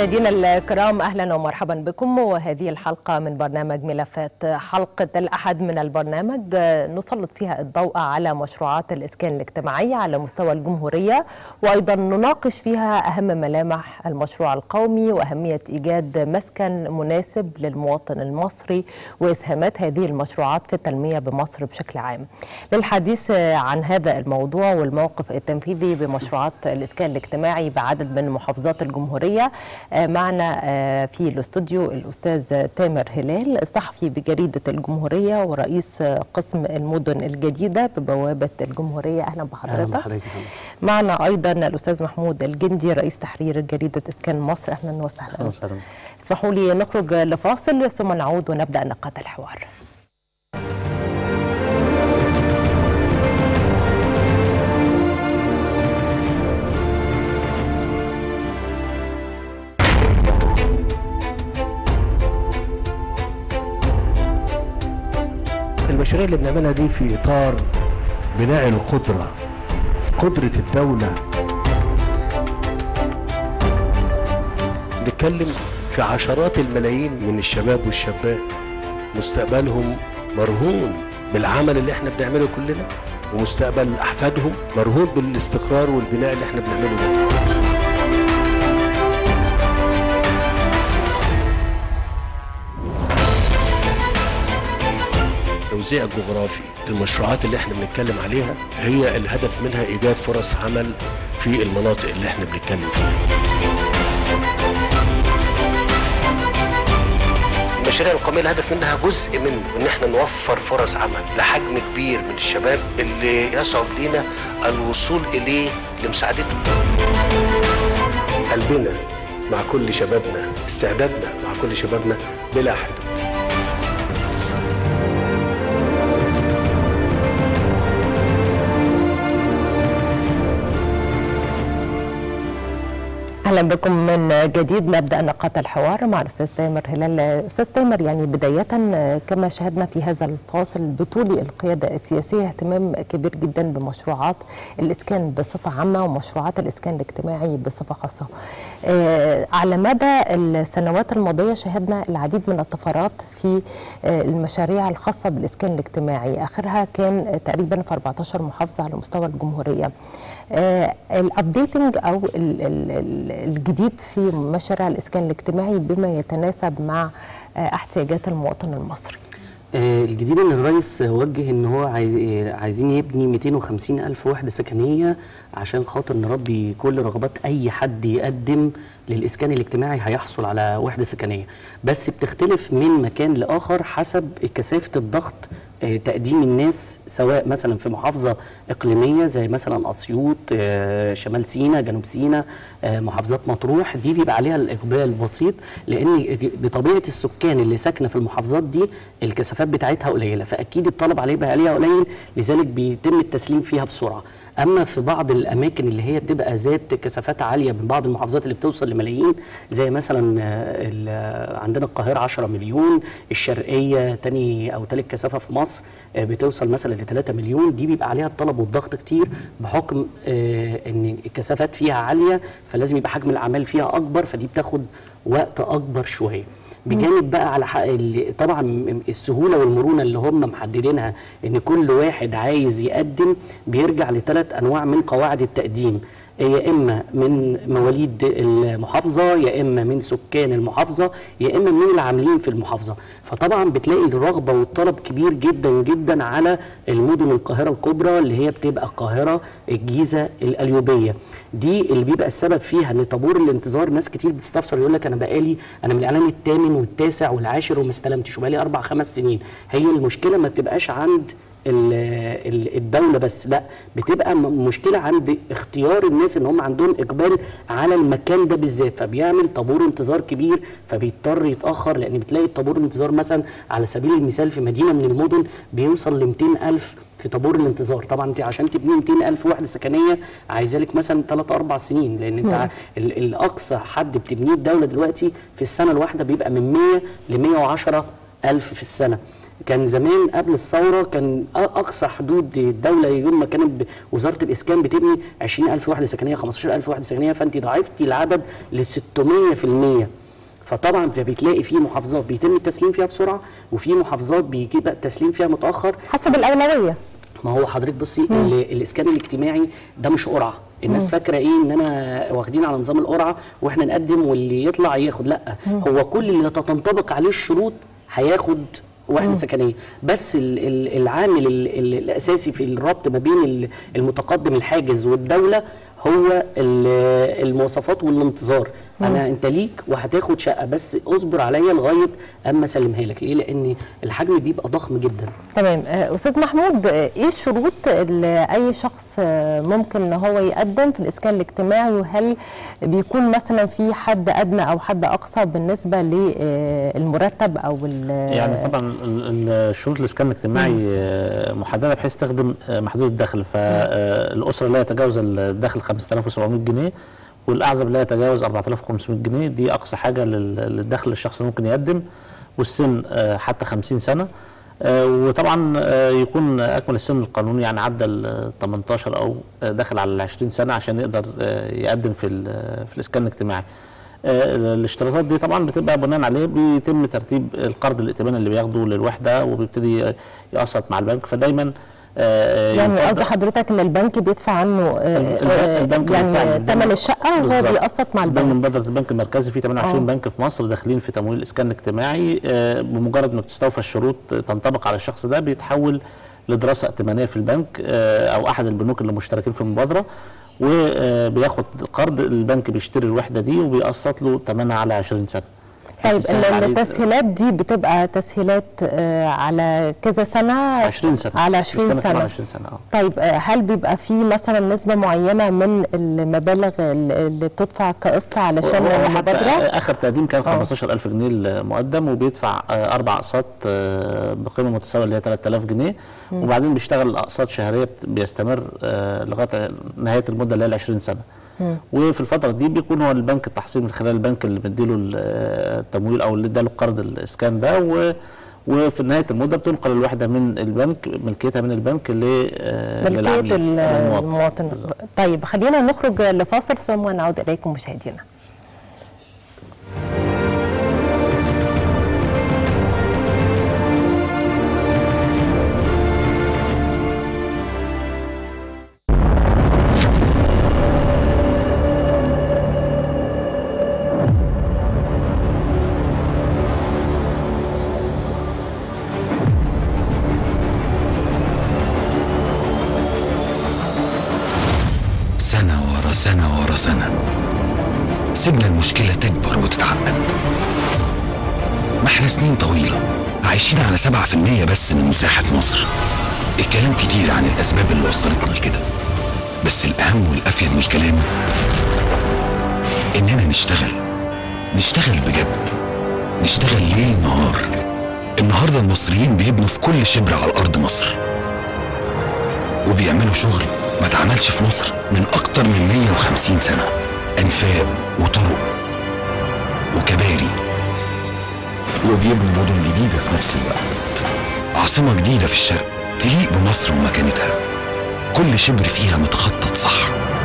مشاهدينا الكرام اهلا ومرحبا بكم وهذه الحلقه من برنامج ملفات حلقه الاحد من البرنامج نسلط فيها الضوء على مشروعات الاسكان الاجتماعي على مستوى الجمهوريه وايضا نناقش فيها اهم ملامح المشروع القومي واهميه ايجاد مسكن مناسب للمواطن المصري واسهامات هذه المشروعات في التنميه بمصر بشكل عام. للحديث عن هذا الموضوع والموقف التنفيذي بمشروعات الاسكان الاجتماعي بعدد من محافظات الجمهوريه معنا في الاستوديو الاستاذ تامر هلال صحفي بجريده الجمهوريه ورئيس قسم المدن الجديده ببوابه الجمهوريه اهلا بحضرتك أهلا معنا ايضا الاستاذ محمود الجندي رئيس تحرير جريده اسكان مصر اهلا وسهلا اهلا وسهلا اسمحوا لي نخرج لفاصل ثم نعود ونبدا نقاط الحوار المشاريع اللي بنعملها دي في اطار بناء القدره قدره الدوله نتكلم في عشرات الملايين من الشباب والشابات مستقبلهم مرهون بالعمل اللي احنا بنعمله كلنا ومستقبل احفادهم مرهون بالاستقرار والبناء اللي احنا بنعمله ده التوزيع الجغرافي للمشروعات اللي احنا بنتكلم عليها هي الهدف منها ايجاد فرص عمل في المناطق اللي احنا بنتكلم فيها المشاريع القومية الهدف منها جزء منه ان احنا نوفر فرص عمل لحجم كبير من الشباب اللي يصعب لينا الوصول اليه لمساعدتهم قلبنا مع كل شبابنا استعدادنا مع كل شبابنا بلا حدود اهلا بكم من جديد نبدا نقاط الحوار مع الاستاذ تامر هلال استاذ تامر يعني بدايه كما شاهدنا في هذا الفاصل بطول القياده السياسيه اهتمام كبير جدا بمشروعات الاسكان بصفه عامه ومشروعات الاسكان الاجتماعي بصفه خاصه على مدى السنوات الماضيه شاهدنا العديد من الطفرات في المشاريع الخاصه بالاسكان الاجتماعي اخرها كان تقريبا في 14 محافظه على مستوى الجمهوريه الابديتنج او ال ال الجديد في مشاريع الاسكان الاجتماعي بما يتناسب مع احتياجات المواطن المصري الجديد ان الرئيس وجه ان هو عايز عايزين يبني 250 الف وحده سكنيه عشان خاطر نربي كل رغبات اي حد يقدم للاسكان الاجتماعي هيحصل على وحده سكنيه بس بتختلف من مكان لاخر حسب كثافه الضغط تقديم الناس سواء مثلا في محافظه اقليميه زي مثلا اسيوط شمال سيناء جنوب سيناء محافظات مطروح دي بيبقى عليها الاقبال بسيط لان بطبيعه السكان اللي ساكنه في المحافظات دي الكثافات بتاعتها قليله فاكيد الطلب عليها عليها قليل لذلك بيتم التسليم فيها بسرعه اما في بعض الاماكن اللي هي بتبقى ذات كثافات عاليه من بعض المحافظات اللي بتوصل لملايين زي مثلا عندنا القاهره 10 مليون الشرقيه تاني او ثالث كثافه في مصر بتوصل مثلا ل 3 مليون دي بيبقى عليها الطلب والضغط كتير بحكم ان الكثافات فيها عاليه فلازم يبقى حجم الاعمال فيها اكبر فدي بتاخد وقت اكبر شويه بجانب بقى على حق طبعا السهوله والمرونه اللي هم محددينها ان كل واحد عايز يقدم بيرجع لثلاث انواع من قواعد التقديم يا اما من مواليد المحافظه يا اما من سكان المحافظه يا اما من العاملين في المحافظه فطبعا بتلاقي الرغبه والطلب كبير جدا جدا على المدن القاهره الكبرى اللي هي بتبقى القاهره الجيزه القليوبيه دي اللي بيبقى السبب فيها ان طابور الانتظار ناس كتير بتستفسر يقول لك انا بقالي انا من الاعلان الثامن والتاسع والعاشر وما استلمتش وبقالي اربع خمس سنين هي المشكله ما بتبقاش عند الدوله بس لا بتبقى مشكله عند اختيار الناس ان هم عندهم اقبال على المكان ده بالذات فبيعمل طابور انتظار كبير فبيضطر يتاخر لان بتلاقي طابور الانتظار مثلا على سبيل المثال في مدينه من المدن بيوصل ل 200000 في طابور الانتظار طبعا انت عشان تبني 200000 وحده سكنيه عايزه لك مثلا 3 4 سنين لان انت الاقصى حد بتبنيه الدوله دلوقتي في السنه الواحده بيبقى من 100 ل 110 الف في السنه كان زمان قبل الثوره كان أ- اقصى حدود الدوله يوم ما كانت ب- وزاره الاسكان بتبني 20000 وحده سكنيه 15000 وحده سكنيه فانت ضاعفتي العدد ل 600% فطبعا فبتلاقي في محافظات بيتم التسليم فيها بسرعه وفي محافظات بيجي بقى التسليم فيها متاخر حسب الاولويه ما هو حضرتك بصي ال- الاسكان الاجتماعي ده مش قرعه الناس فاكره ايه ان انا واخدين على نظام القرعه واحنا نقدم واللي يطلع ياخد لا هو كل اللي تنطبق عليه الشروط هياخد وحده سكنيه بس ال- ال- العامل ال- ال- الاساسي في الربط ما بين ال- المتقدم الحاجز والدوله هو ال- المواصفات والانتظار انا انت ليك وهتاخد شقه بس اصبر عليا لغايه اما اسلمها لك ليه لان الحجم بيبقى ضخم جدا تمام آه، استاذ محمود آه، ايه الشروط اللي اي شخص آه، ممكن ان هو يقدم في الاسكان الاجتماعي وهل بيكون مثلا في حد ادنى او حد اقصى بالنسبه للمرتب او ال- يعني طبعا ال- ال- الشروط الاسكان الاجتماعي آه، محدده بحيث تخدم آه، محدود الدخل فالاسره لا يتجاوز الدخل 5700 جنيه والاعزب لا يتجاوز 4500 جنيه دي اقصى حاجه لل- للدخل الشخص ممكن يقدم والسن آه، حتى 50 سنه آه، وطبعا آه، يكون اكمل السن القانوني يعني عدى ال 18 او آه، داخل على ال 20 سنه عشان يقدر آه، يقدم في ال- في الاسكان الاجتماعي. آه، الاشتراطات دي طبعا بتبقى بناء عليه بيتم ترتيب القرض الائتماني اللي بياخده للوحده وبيبتدي يقسط مع البنك فدايما آه، يعني يفضل- قصدي حضرتك ان البنك بيدفع عنه آه، الب- آه، البنك بيدفع يعني البنك. ثمن الشقه وهو بالظبط. بيقسط مع ده البنك مبادره البنك المركزي في 28 آه. بنك في مصر داخلين في تمويل الاسكان الاجتماعي آه، بمجرد ما بتستوفى الشروط تنطبق على الشخص ده بيتحول لدراسه ائتمانيه في البنك آه، او احد البنوك اللي مشتركين في المبادره وبياخد قرض البنك بيشتري الوحده دي وبيقسط له ثمنها على 20 سنه طيب يسهل عليه- التسهيلات دي بتبقى تسهيلات آه، على كذا سنه 20 سنه على 20 بتستمر سنه 20 سنه اه طيب آه، هل بيبقى في مثلا نسبة معينة من المبالغ ال- اللي بتدفع كقسط علشان هو حتى المبادرة؟ اخر تقديم كان آه. 15000 جنيه المقدم وبيدفع آه، اربع اقساط آه، بقيمه متساويه اللي هي 3000 جنيه وبعدين بيشتغل اقساط شهريه بت- بيستمر آه، لغايه نهايه المده اللي هي ال 20 سنه وفي الفتره دي بيكون هو البنك التحصيل من خلال البنك اللي مديله ال- آه، التمويل او اللي اداله القرض الاسكان ده و وفي نهايه المده بتنقل الوحده من البنك ملكيتها من البنك ل آه، ملكية للعميل، ال- للمواطن. المواطن بالظبط. طيب خلينا نخرج لفاصل ثم نعود إليكم مشاهدينا سنة ورا سنة ورا سنة سيبنا المشكلة تكبر وتتعقد ما احنا سنين طويلة عايشين على سبعة في المية بس من مساحة مصر الكلام كتير عن الأسباب اللي وصلتنا لكده بس الأهم والأفيد من الكلام إننا نشتغل نشتغل بجد نشتغل ليل نهار النهاردة المصريين بيبنوا في كل شبر على أرض مصر وبيعملوا شغل ما اتعملش في مصر من أكتر من 150 سنة أنفاق وطرق وكباري وبيبنوا مدن جديدة في نفس الوقت عاصمة جديدة في الشرق تليق بمصر ومكانتها كل شبر فيها متخطط صح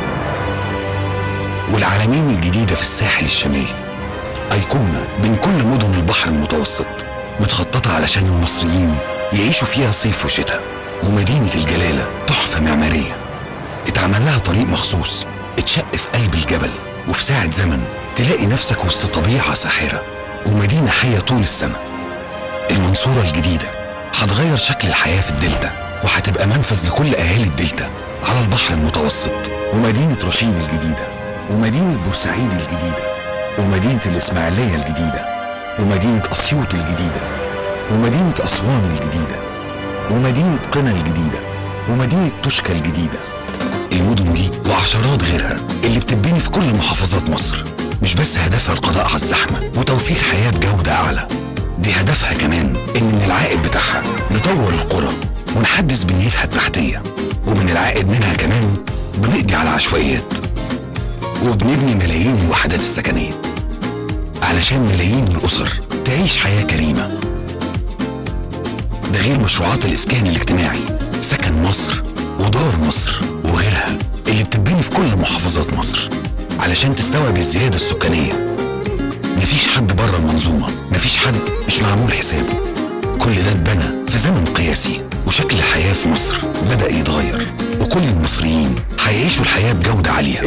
والعلمين الجديدة في الساحل الشمالي أيقونة بين كل مدن البحر المتوسط متخططة علشان المصريين يعيشوا فيها صيف وشتاء ومدينة الجلالة تحفة معمارية اتعمل لها طريق مخصوص اتشق في قلب الجبل وفي ساعة زمن تلاقي نفسك وسط طبيعة ساحرة ومدينة حية طول السنة المنصورة الجديدة هتغير شكل الحياة في الدلتا وهتبقى منفذ لكل أهالي الدلتا على البحر المتوسط ومدينة رشيد الجديدة ومدينة بورسعيد الجديدة ومدينة الإسماعيلية الجديدة ومدينة أسيوط الجديدة ومدينة أسوان الجديدة ومدينة قنا الجديدة ومدينة توشكا الجديدة المدن دي وعشرات غيرها اللي بتتبني في كل محافظات مصر مش بس هدفها القضاء على الزحمة وتوفير حياة بجودة أعلى دي هدفها كمان إن من العائد بتاعها نطور القرى ونحدث بنيتها التحتية ومن العائد منها كمان بنقضي على عشوائيات وبنبني ملايين الوحدات السكنية علشان ملايين الأسر تعيش حياة كريمة ده غير مشروعات الإسكان الاجتماعي سكن مصر ودار مصر وغيرها اللي بتتبني في كل محافظات مصر علشان تستوعب الزيادة السكانية مفيش حد بره المنظومة مفيش حد مش معمول حسابه كل ده اتبنى في زمن قياسي وشكل الحياة في مصر بدأ يتغير وكل المصريين هيعيشوا الحياة بجودة عالية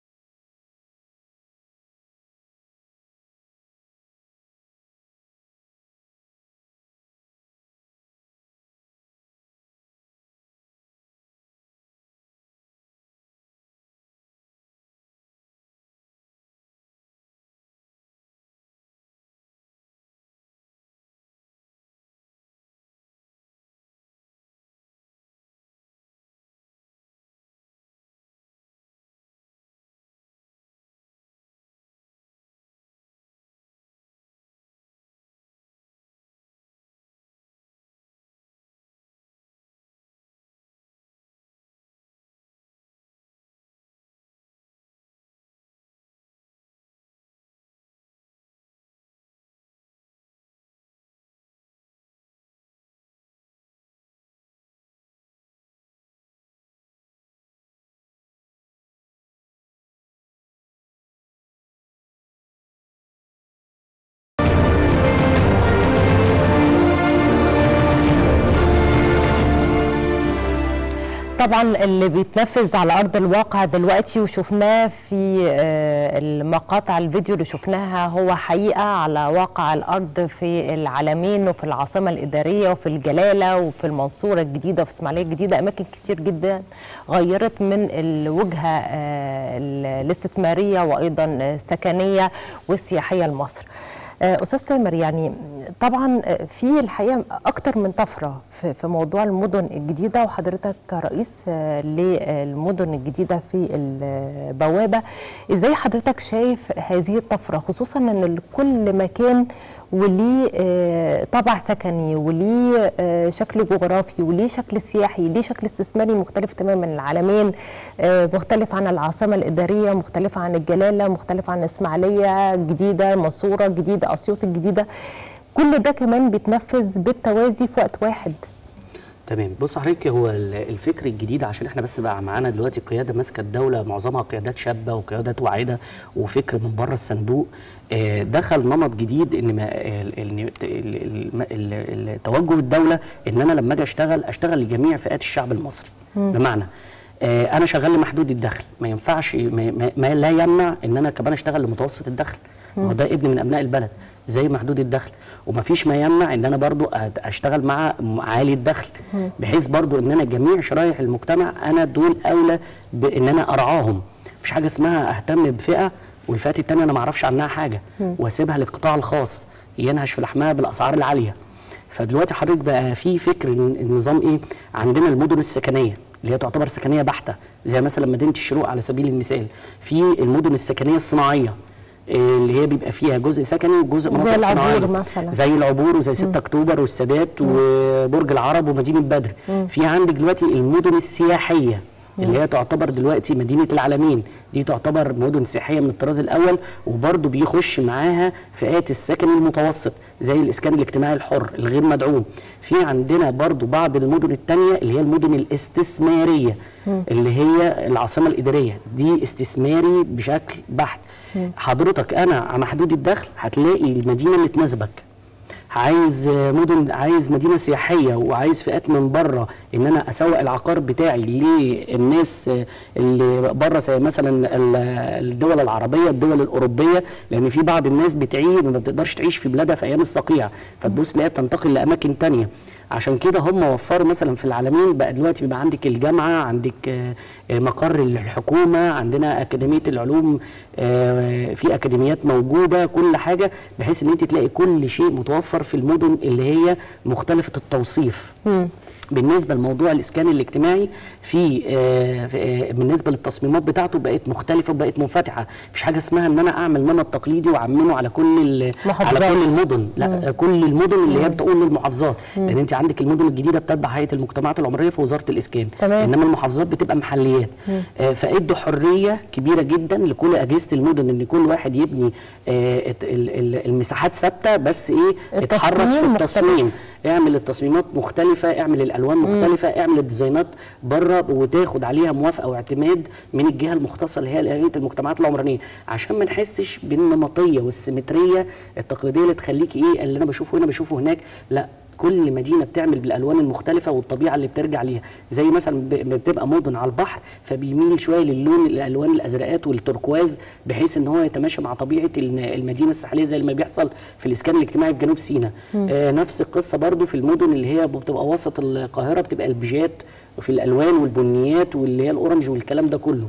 طبعا اللي بيتنفذ على ارض الواقع دلوقتي وشفناه في آه، المقاطع الفيديو اللي شفناها هو حقيقه على واقع الارض في العالمين وفي العاصمه الاداريه وفي الجلاله وفي المنصوره الجديده وفي اسماعيليه الجديده اماكن كتير جدا غيرت من الوجهه آه، الاستثماريه وايضا السكنيه والسياحيه لمصر. آه، استاذ تامر يعني طبعا آه، في الحقيقه اكتر من طفره في في موضوع المدن الجديده وحضرتك كرئيس آه، للمدن الجديده في البوابه ازاي حضرتك شايف هذه الطفره خصوصا ان كل مكان وليه آه، طابع سكني وليه آه، شكل جغرافي وليه شكل سياحي ليه شكل استثماري مختلف تماما العالمين آه، مختلف عن العاصمه الاداريه مختلف عن الجلاله مختلف عن اسماعيليه جديده منصوره جديده اسيوط الجديده كل ده كمان بيتنفذ بالتوازي في وقت واحد تمام بص حضرتك هو ال- الفكر الجديد عشان احنا بس بقى معانا دلوقتي قياده ماسكه الدوله معظمها قيادات شابه وقيادات واعده وفكر من بره الصندوق آه، دخل نمط جديد ان ما ال- ال- ال- ال- ال- ال- توجه الدوله ان انا لما اجي اشتغل اشتغل لجميع فئات الشعب المصري بمعنى آه، انا شغال لمحدود الدخل ما ينفعش ما, ما, ما لا يمنع ان انا كمان اشتغل لمتوسط الدخل ما هو ده ابن من ابناء البلد زي محدود الدخل وما فيش ما يمنع ان انا برضو أت- اشتغل مع م- عالي الدخل بحيث برضو ان انا جميع شرائح المجتمع انا دول اولى بان انا ارعاهم مفيش حاجه اسمها اهتم بفئه والفئات التانية انا ما اعرفش عنها حاجه واسيبها للقطاع الخاص ينهش في لحمها بالاسعار العاليه فدلوقتي حضرتك بقى في فكر إن النظام ايه عندنا المدن السكنيه اللي هي تعتبر سكنيه بحته زي مثلا مدينه الشروق على سبيل المثال في المدن السكنيه الصناعيه إيه اللي هي بيبقى فيها جزء سكني وجزء مناطق العبور صناعيه مثلا. زي العبور وزي 6 اكتوبر والسادات وبرج العرب ومدينه بدر في عندك دلوقتي المدن السياحيه اللي هي تعتبر دلوقتي مدينه العالمين دي تعتبر مدن سياحيه من الطراز الاول وبرضه بيخش معاها فئات السكن المتوسط زي الاسكان الاجتماعي الحر الغير مدعوم في عندنا برضه بعض المدن الثانيه اللي هي المدن الاستثماريه اللي هي العاصمه الاداريه دي استثماري بشكل بحت حضرتك انا محدود الدخل هتلاقي المدينه اللي تناسبك عايز مدن عايز مدينه سياحيه وعايز فئات من بره ان انا اسوق العقار بتاعي للناس اللي بره زي مثلا ال- الدول العربيه الدول الاوروبيه لان في بعض الناس بتعيش ما بتقدرش تعيش في بلادها في ايام الصقيع فتبص تلاقيها بتنتقل لاماكن تانية عشان كده هم وفروا مثلا في العالمين بقى دلوقتي بيبقى عندك الجامعه عندك آه، آه، مقر الحكومه عندنا اكاديميه العلوم آه، في اكاديميات موجوده كل حاجه بحيث ان انت تلاقي كل شيء متوفر في المدن اللي هي مختلفه التوصيف بالنسبه لموضوع الاسكان الاجتماعي في, آه في آه بالنسبه للتصميمات بتاعته بقت مختلفه وبقت منفتحه مفيش حاجه اسمها ان انا اعمل نمط تقليدي واعممه على كل ال- على محافظات. كل المدن لا آه كل المدن اللي هي بتقول للمحافظات لان انت عندك المدن الجديده بتتبع هيئه المجتمعات العمريه في وزاره الاسكان تمام. انما المحافظات بتبقى محليات آه فادوا حريه كبيره جدا لكل اجهزه المدن ان كل واحد يبني آه الت- ال- ال- المساحات ثابته بس ايه اتحرك في التصميم التصميم مختلف. اعمل التصميمات مختلفه اعمل الالوان مختلفه اعمل الديزاينات بره وتاخد عليها موافقه واعتماد من الجهه المختصه اللي هي هيئه المجتمعات العمرانيه عشان ما نحسش بالنمطيه والسيمتريه التقليديه اللي تخليك ايه اللي انا بشوفه هنا بشوفه هناك لا كل مدينه بتعمل بالالوان المختلفه والطبيعه اللي بترجع ليها زي مثلا ب- بتبقى مدن على البحر فبيميل شويه للون الالوان الازرقات والتركواز بحيث ان هو يتماشى مع طبيعه الم- المدينه الساحليه زي ما بيحصل في الاسكان الاجتماعي في جنوب سيناء آه نفس القصه برضو في المدن اللي هي بتبقى وسط القاهره بتبقى البيجات وفي الالوان والبنيات واللي هي الاورنج والكلام ده كله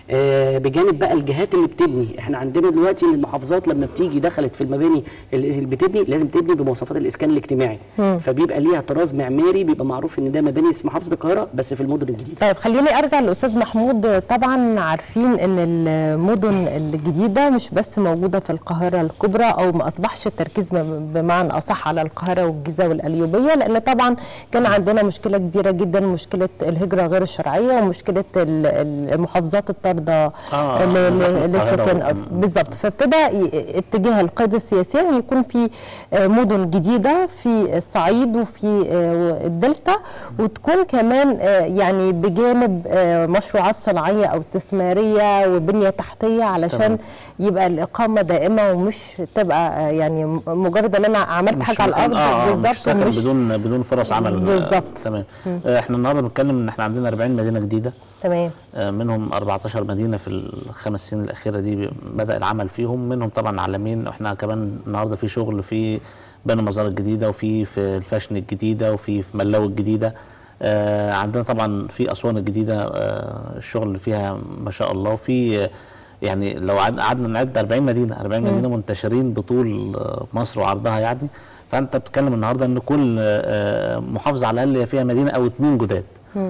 آه بجانب بقى الجهات اللي بتبني احنا عندنا دلوقتي إن المحافظات لما بتيجي دخلت في المباني اللي بتبني لازم تبني بمواصفات الاسكان الاجتماعي فبيبقى ليها طراز معماري بيبقى معروف ان ده مباني اسم محافظه القاهره بس في المدن الجديده طيب خليني ارجع لاستاذ محمود طبعا عارفين ان المدن الجديده مش بس موجوده في القاهره الكبرى او ما اصبحش التركيز ب- بمعنى اصح على القاهره والجيزه والقليوبيه لان طبعا كان عندنا مشكله كبيره جدا مشكله الهجره غير الشرعيه ومشكله ال- المحافظات الطارده آه، ل- ل- القاهرة للسكان و- بالظبط فابتدى ي- اتجاه القيادة السياسية ان يكون في آه، مدن جديدة في الصعيد وفي آه، الدلتا وتكون كمان آه، يعني بجانب آه، مشروعات صناعية او استثمارية وبنية تحتية علشان تمام. يبقى الإقامة دائمة ومش تبقى آه، يعني م- مجرد ان انا عملت مش حاجة على مكان- الأرض اه آه، مش بالظبط سكن ومش بدون بدون فرص عمل آه، بالظبط. تمام آه، احنا النهارده بنتكلم ان احنا عندنا 40 مدينه جديده تمام آه، منهم 14 مدينه في الخمس سنين الاخيره دي بي- بدا العمل فيهم منهم طبعا عالمين احنا كمان النهارده في شغل في بني المزار الجديده وفي في الفاشن الجديده وفي في ملاوي الجديده آه، عندنا طبعا في اسوان الجديده آه، الشغل اللي فيها ما شاء الله وفي آه، يعني لو عد- قعدنا نعد 40 مدينه 40 مدينه منتشرين بطول آه، مصر وعرضها يعني فانت بتتكلم النهارده ان كل آه، محافظه على الاقل فيها مدينه او اتنين جداد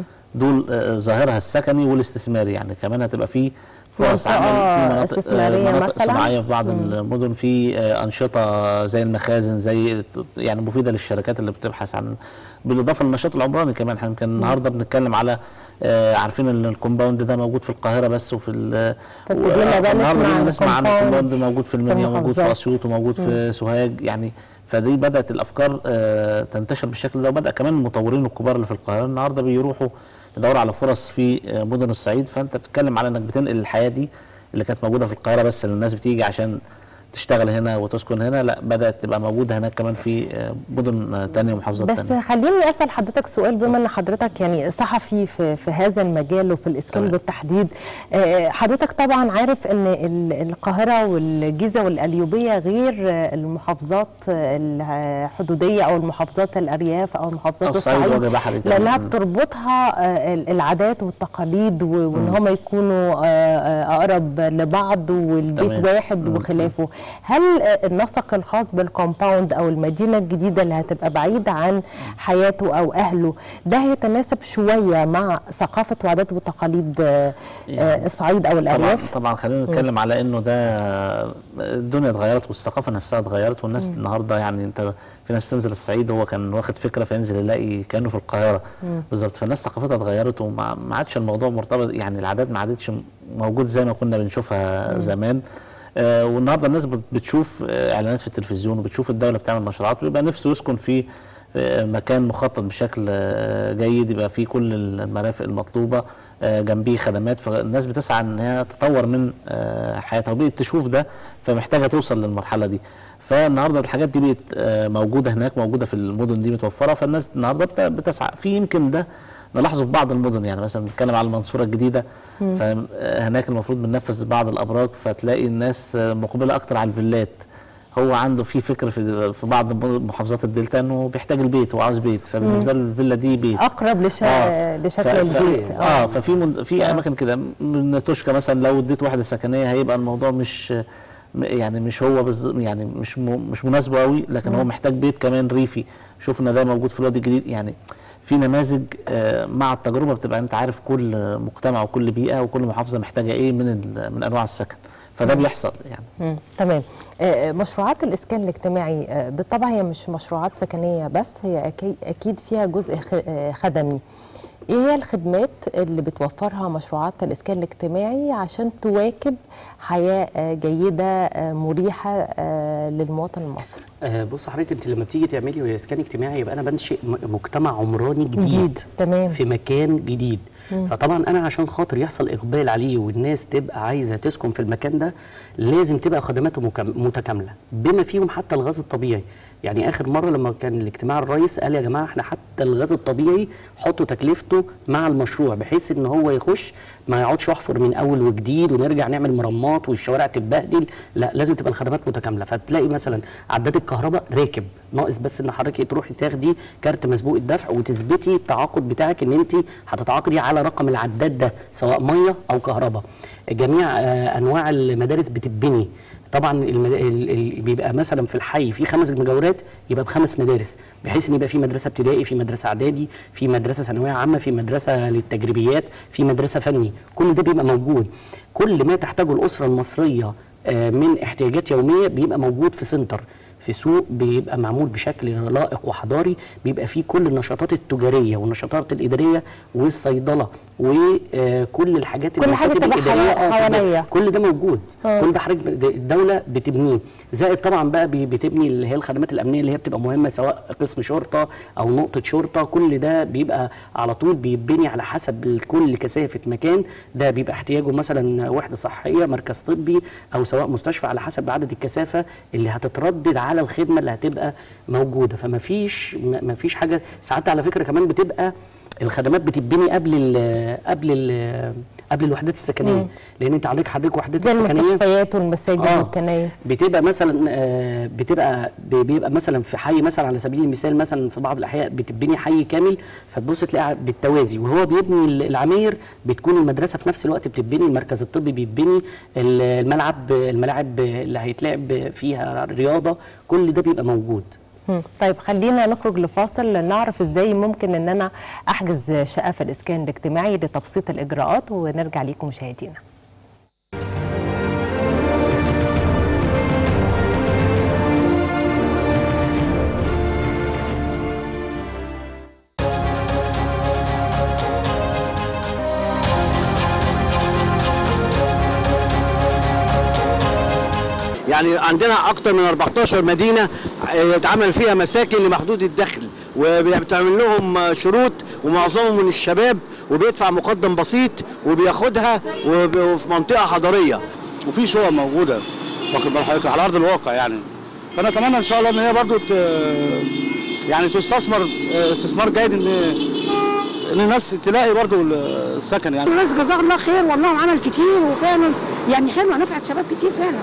دول آه، ظاهرها السكني والاستثماري يعني كمان هتبقى في فرص منطقة عمل في مناطق استثمارية آه، مناطق مثلاً؟ صناعيه في بعض المدن في آه، انشطه زي المخازن زي يعني مفيده للشركات اللي بتبحث عن بالاضافه للنشاط العمراني كمان احنا يمكن النهارده بنتكلم على آه، عارفين ان الكومباوند ده موجود في القاهره بس وفي ال- فابتدينا بقى النهاردة نسمع عن نسمع عن الكومباوند الكومباوند موجود في المنيا وموجود في المحافظات. اسيوط وموجود في سوهاج يعني فدي بدات الافكار آه، تنتشر بالشكل ده وبدا كمان المطورين الكبار اللي في القاهره النهارده بيروحوا يدوروا على فرص في آه، مدن الصعيد فانت بتتكلم على انك بتنقل الحياه دي اللي كانت موجوده في القاهره بس اللي الناس بتيجي عشان تشتغل هنا وتسكن هنا لا بدات تبقى موجوده هناك كمان في آه، مدن آه، تانية ومحافظات بس تانية خليني اسال حضرتك سؤال بما ان حضرتك يعني صحفي في في هذا المجال وفي الاسكان تمام. بالتحديد آه، حضرتك طبعا عارف ان ال- القاهره والجيزه والقليوبيه غير آه، المحافظات آه، الحدوديه او المحافظات الارياف او المحافظات أو الصعيد الصعيد وجه بحري تمام. لانها مم. بتربطها آه، ال- العادات والتقاليد و- وان هم يكونوا آه، آه، اقرب لبعض والبيت تمام. واحد وخلافه هل آه، النسق الخاص بالكومباوند او المدينه الجديده اللي هتبقى بعيده عن حياته او اهله ده هيتناسب شويه مع ثقافه وعادات وتقاليد آه، آه، الصعيد او طبعا الارياف طبعا خلينا نتكلم على انه ده الدنيا اتغيرت والثقافه نفسها اتغيرت والناس النهارده يعني انت في ناس بتنزل الصعيد هو كان واخد فكره فينزل يلاقي كانه في القاهره بالظبط فالناس ثقافتها اتغيرت وما ما عادش الموضوع مرتبط يعني العادات ما عادتش موجود زي ما كنا بنشوفها زمان آه والنهارده الناس بت- بتشوف آه اعلانات في التلفزيون وبتشوف الدوله بتعمل مشروعات ويبقى نفسه يسكن في آه، مكان مخطط بشكل آه، جيد يبقى فيه كل المرافق المطلوبه آه، جنبيه خدمات فالناس بتسعى ان هي تطور من آه، حياتها وبقت تشوف ده فمحتاجه توصل للمرحله دي فالنهارده الحاجات دي بقت آه، موجوده هناك موجوده في المدن دي متوفره فالناس النهارده بت- بتسعى في يمكن ده نلاحظه في بعض المدن يعني مثلا بنتكلم على المنصوره الجديده فهناك المفروض بننفذ بعض الابراج فتلاقي الناس آه، مقبله اكتر على الفيلات هو عنده في فكر في في بعض محافظات الدلتا انه بيحتاج البيت هو عاوز بيت فبالنسبه له الفيلا دي بيت اقرب لش... آه. لشكل ف- ف- البيت اه ففي من في اماكن كده من توشكا مثلا لو اديت واحده سكنيه هيبقى الموضوع مش م- يعني مش هو بز يعني مش م- مش مناسبه قوي لكن هو محتاج بيت كمان ريفي شفنا ده موجود في الوادي الجديد يعني في نماذج آه، مع التجربه بتبقى انت عارف كل مجتمع وكل بيئه وكل محافظه محتاجه ايه من ال- من انواع السكن فده بيحصل يعني مم. تمام آه، مشروعات الاسكان الاجتماعي آه، بالطبع هي مش مشروعات سكنيه بس هي أكي- اكيد فيها جزء خ- آه، خدمي ايه هي الخدمات اللي بتوفرها مشروعات الاسكان الاجتماعي عشان تواكب حياه آه، جيده آه، مريحه آه، للمواطن المصري آه، بص حضرتك انت لما بتيجي تعملي اسكان اجتماعي يبقى انا بنشئ م- مجتمع عمراني جديد, جديد، تمام. في مكان جديد فطبعا انا عشان خاطر يحصل اقبال عليه والناس تبقى عايزه تسكن في المكان ده لازم تبقى خدماته مكم- متكامله بما فيهم حتى الغاز الطبيعي يعني اخر مره لما كان الاجتماع الرئيس قال يا جماعه احنا حتى الغاز الطبيعي حطوا تكلفته مع المشروع بحيث ان هو يخش ما يقعدش يحفر من اول وجديد ونرجع نعمل مرمات والشوارع تتبهدل لا لازم تبقى الخدمات متكامله فتلاقي مثلا عداد الكهرباء راكب ناقص بس ان حضرتك تروحي تاخدي كارت مسبوق الدفع وتثبتي التعاقد بتاعك ان انت هتتعاقدي على رقم العداد ده سواء ميه او كهرباء جميع آه، انواع المدارس بتتبني طبعا المد... ال... ال... بيبقى مثلا في الحي في خمس مجاورات يبقى بخمس مدارس بحيث ان يبقى في مدرسه ابتدائي في مدرسه اعدادي في مدرسه ثانويه عامه في مدرسه للتجريبيات في مدرسه فني كل ده بيبقى موجود كل ما تحتاجه الاسره المصريه آه، من احتياجات يوميه بيبقى موجود في سنتر في سوق بيبقى معمول بشكل لائق وحضاري بيبقى فيه كل النشاطات التجاريه والنشاطات الاداريه والصيدله وكل الحاجات كل حاجة المكاتب تبقى الإدارية، حوا- آه، حواليا. كل ده موجود آه. كل ده حضرتك ب- الدوله بتبنيه زائد طبعا بقى بي- بتبني اللي هي الخدمات الامنيه اللي هي بتبقى مهمه سواء قسم شرطه او نقطه شرطه كل ده بيبقى على طول بيبني على حسب كل كثافه مكان ده بيبقى احتياجه مثلا وحده صحيه مركز طبي او سواء مستشفى على حسب عدد الكثافه اللي هتتردد على الخدمه اللي هتبقى موجوده فما فيش ما فيش حاجه ساعات على فكره كمان بتبقى الخدمات بتتبني قبل ال قبل ال قبل الوحدات السكنيه لان انت عندك حضرتك وحدات زي السكنيه المستشفيات والمساجد آه. والكنائس بتبقى مثلا آه، بتبقى بي- بيبقى مثلا في حي مثلا على سبيل المثال مثلا في بعض الاحياء بتبني حي كامل فتبص تلاقي بالتوازي وهو بيبني ال- العماير بتكون المدرسه في نفس الوقت بتبني المركز الطبي بيتبني ال- الملعب الملاعب اللي هيتلعب فيها رياضه كل ده بيبقى موجود مم. طيب خلينا نخرج لفاصل نعرف ازاي ممكن ان انا احجز شقه في الاسكان الاجتماعي لتبسيط الاجراءات ونرجع ليكم مشاهدينا يعني عندنا اكتر من 14 مدينه آه، اتعمل فيها مساكن لمحدود الدخل وبتعمل لهم آه، شروط ومعظمهم من الشباب وبيدفع مقدم بسيط وبياخدها وب- وفي منطقه حضريه وفي شقق موجوده واخد بال حضرتك على ارض الواقع يعني فانا اتمنى ان شاء الله ان هي برضو ت... يعني تستثمر آه، استثمار جيد ان ان الناس تلاقي برضو السكن يعني الناس جزاها الله خير والله عمل كتير وفعلا يعني حلوه نفعت شباب كتير فعلا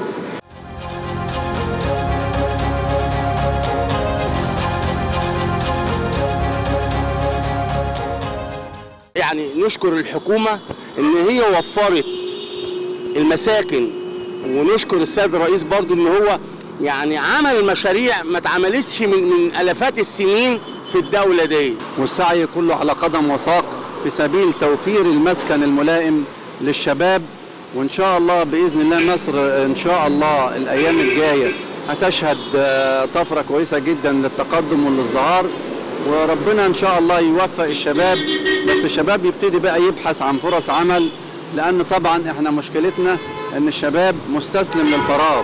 يعني نشكر الحكومه ان هي وفرت المساكن ونشكر السيد الرئيس برضو ان هو يعني عمل مشاريع ما اتعملتش من من الافات السنين في الدوله دي والسعي كله على قدم وساق في سبيل توفير المسكن الملائم للشباب وان شاء الله باذن الله مصر ان شاء الله الايام الجايه هتشهد آه، طفره كويسه جدا للتقدم والازدهار وربنا ان شاء الله يوفق الشباب بس الشباب يبتدي بقى يبحث عن فرص عمل لان طبعا احنا مشكلتنا ان الشباب مستسلم للفراغ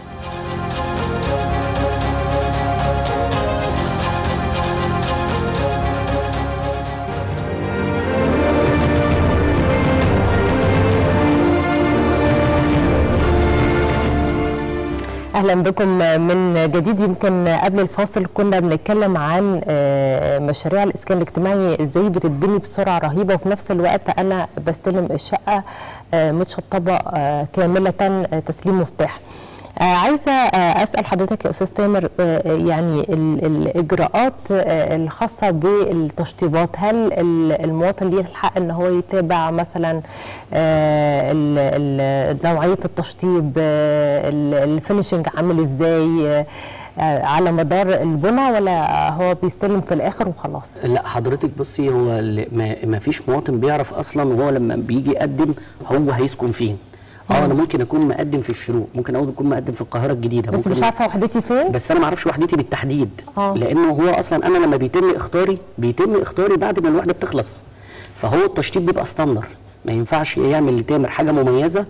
اهلا بكم من جديد يمكن قبل الفاصل كنا بنتكلم عن آه، مشاريع الاسكان الاجتماعي ازاي بتتبني بسرعه رهيبه وفي نفس الوقت انا بستلم الشقه آه، متشطبه آه، كامله آه، تسليم مفتاح آه، عايزه آه، اسال حضرتك يا استاذ تامر آه، يعني ال- الاجراءات آه، الخاصه بالتشطيبات هل ال- المواطن ليه الحق ان هو يتابع مثلا آه، ال- ال- نوعيه التشطيب آه، ال- الفينشنج عامل ازاي آه، آه، على مدار البنى ولا هو بيستلم في الاخر وخلاص لا حضرتك بصي هو ال- ما, ما فيش مواطن بيعرف اصلا وهو لما بيجي يقدم هو هيسكن فين اه انا ممكن اكون مقدم في الشروق ممكن اكون مقدم في القاهره الجديده بس ممكن مش عارفه وحدتي فين بس انا ما اعرفش وحدتي بالتحديد آه. لانه هو اصلا انا لما بيتم اختاري بيتم اختاري بعد ما الوحده بتخلص فهو التشطيب بيبقى ستاندر ما ينفعش يعمل لتامر حاجه مميزه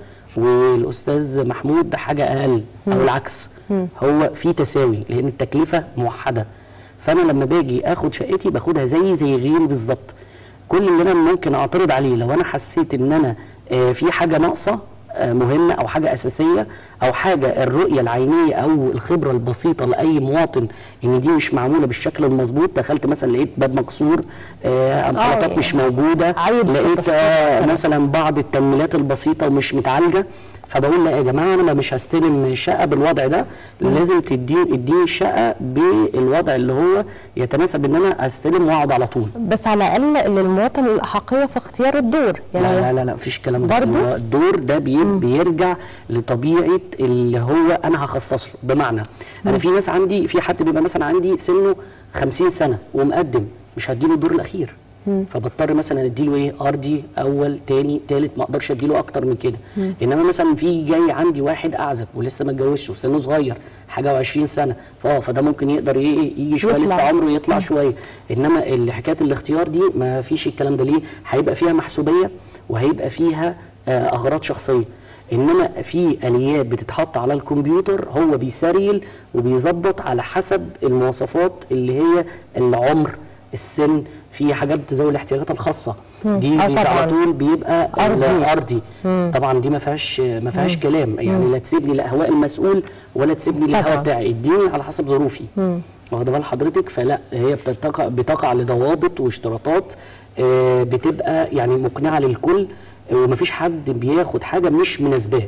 والاستاذ محمود حاجه اقل او العكس هو في تساوي لان التكلفه موحده فانا لما باجي اخد شقتي باخدها زي زي غيري بالظبط كل اللي انا ممكن اعترض عليه لو انا حسيت ان انا آه، في حاجه ناقصه آه، مهمه او حاجه اساسيه او حاجه الرؤيه العينيه او الخبره البسيطه لاي مواطن ان دي مش معموله بالشكل المظبوط دخلت مثلا لقيت باب مكسور آه، انفلاتات يعني مش موجوده عيب في لقيت التشطيب آه، مثلاً. مثلا بعض التمويلات البسيطه ومش متعالجه فبقول لا يا جماعه انا مش هستلم شقه بالوضع ده لازم تديني اديني الشقه بالوضع اللي هو يتناسب ان انا استلم واقعد على طول بس على الاقل للمواطن الاحقيه في اختيار الدور لا لا لا لا مفيش الكلام ده برضو؟ هو الدور ده بي بيرجع لطبيعه اللي هو انا هخصصه بمعنى انا في ناس عندي في حد بيبقى مثلا عندي سنه 50 سنه ومقدم مش هديله الدور الاخير فبضطر مثلا اديله ايه ارضي اول تاني تالت ما اقدرش اديله اكتر من كده انما مثلا في جاي عندي واحد اعزب ولسه ما اتجوزش وسنه صغير حاجه و20 سنه فاه فده ممكن يقدر ايه يجي شويه يطلع. لسه عمره يطلع شويه انما اللي حكايه الاختيار دي ما فيش الكلام ده ليه هيبقى فيها محسوبيه وهيبقى فيها آه، اغراض شخصيه انما في اليات بتتحط على الكمبيوتر هو بيسريل وبيظبط على حسب المواصفات اللي هي العمر السن في حاجات ذوي الاحتياجات الخاصه دي آه بيبقى طبعاً. على طول بيبقى أرضي. ارضي طبعا دي ما فيهاش ما فيهاش كلام يعني لا تسيبني الاهواء المسؤول ولا تسيبني طبعاً. الهواء بتاعي اديني على حسب ظروفي واخده بال حضرتك فلا هي بتتقع بتقع لضوابط واشتراطات آه، بتبقى يعني مقنعه للكل آه، ومفيش حد بياخد حاجه مش مناسباه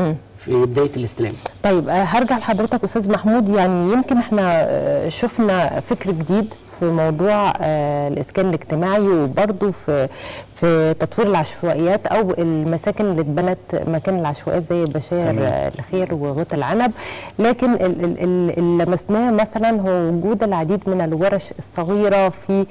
في بدايه الاستلام طيب آه، هرجع لحضرتك استاذ محمود يعني يمكن احنا آه، شفنا فكر جديد في موضوع آه، الاسكان الاجتماعي وبرضه في في تطوير العشوائيات او المساكن اللي اتبنت مكان العشوائيات زي بشاير آه، الخير وغيط العنب لكن ال- ال- ال- اللي لمسناه مثلا هو وجود العديد من الورش الصغيره في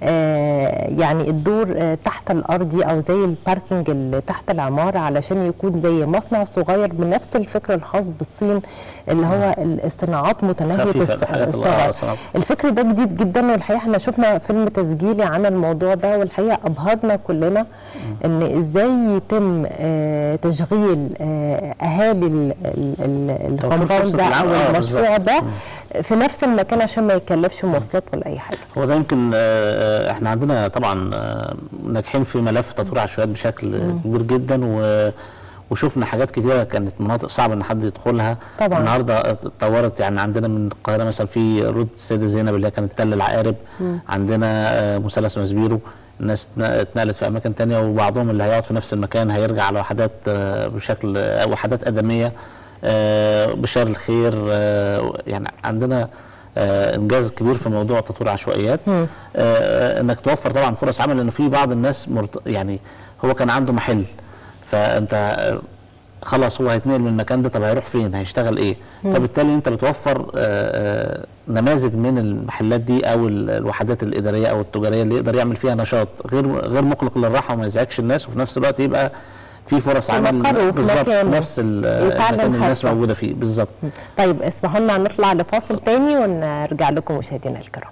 آه، يعني الدور آه، تحت الارضي او زي الباركينج اللي تحت العماره علشان يكون زي مصنع صغير بنفس الفكر الخاص بالصين اللي هو ال- الصناعات متناهيه خفيفة، الص- الحاجات اللي- آه، الصغر الصناعات. الفكر ده جديد جدا والحقيقه احنا شفنا فيلم تسجيلي عن الموضوع ده والحقيقه ابهرنا كلنا ان ازاي يتم آه، تشغيل آه، اهالي ال- ال- ال- توفير الكومباوند فرصة ده او العمل، آه، المشروع بالظبط. ده في نفس المكان عشان ما يكلفش مواصلات ولا اي حاجه هو ده يمكن آه، آه، احنا عندنا طبعا آه، ناجحين في ملف تطوير العشوائيات بشكل آه، كبير جدا و وشفنا حاجات كتيره كانت مناطق صعب ان حد يدخلها طبعاً. النهارده اتطورت يعني عندنا من القاهره مثلا في رود السيده زينب اللي هي كانت تل العقارب عندنا آه، مثلث مسبيرو الناس اتن- اتنقلت في اماكن تانية وبعضهم اللي هيقعد في نفس المكان هيرجع على وحدات آه، بشكل آه، وحدات ادميه آه، بشار الخير آه، يعني عندنا آه، انجاز كبير في موضوع تطوير العشوائيات آه، انك توفر طبعا فرص عمل لان في بعض الناس مرت... يعني هو كان عنده محل فانت آه، خلاص هو هيتنقل من المكان ده طب هيروح فين هيشتغل ايه فبالتالي انت بتوفر آه، آه، نماذج من المحلات دي او ال- الوحدات الاداريه او التجاريه اللي يقدر يعمل فيها نشاط غير غير مقلق للراحه وما يزعجش الناس وفي نفس الوقت يبقى في فرص في عمل مقره وفي بالظبط في مكانه. نفس ال- يتعلم المكان اللي الناس حرفة. موجوده فيه بالظبط طيب اسمحوا لنا نطلع لفاصل تاني ونرجع لكم مشاهدينا الكرام